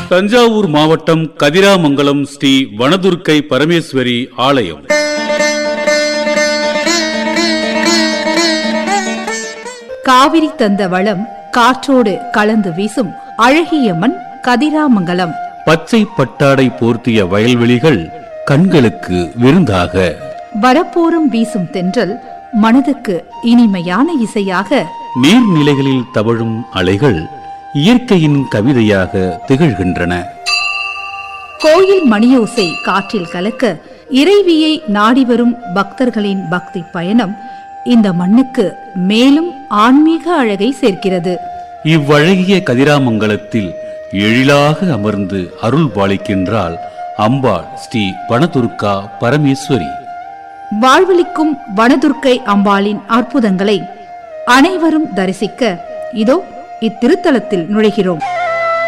தஞ்சாவூர் மாவட்டம் கதிராமங்கலம் ஸ்ரீ வனதுர்க்கை பரமேஸ்வரி ஆலயம் காவிரி தந்த வளம் காற்றோடு கலந்து வீசும் அழகிய மண் கதிராமங்கலம் பச்சை பட்டாடை போர்த்திய வயல்வெளிகள் கண்களுக்கு விருந்தாக வரப்போரும் வீசும் தென்றல் மனதுக்கு இனிமையான இசையாக நீர்நிலைகளில் தவழும் அலைகள் இயற்கையின் கவிதையாக திகழ்கின்றன கோயில் மணியோசை காற்றில் கலக்க இறைவியை நாடி வரும் பக்தர்களின் பக்தி பயணம் இந்த மண்ணுக்கு மேலும் ஆன்மீக அழகை சேர்க்கிறது இவ்வழகிய கதிராமங்கலத்தில் எழிலாக அமர்ந்து அருள் பாலிக்கின்றாள் அம்பாள் ஸ்ரீ வனதுர்க்கா பரமேஸ்வரி வாழ்வளிக்கும் வனதுர்க்கை அம்பாளின் அற்புதங்களை அனைவரும் தரிசிக்க இதோ இத்திருத்தலத்தில் நுழைகிறோம்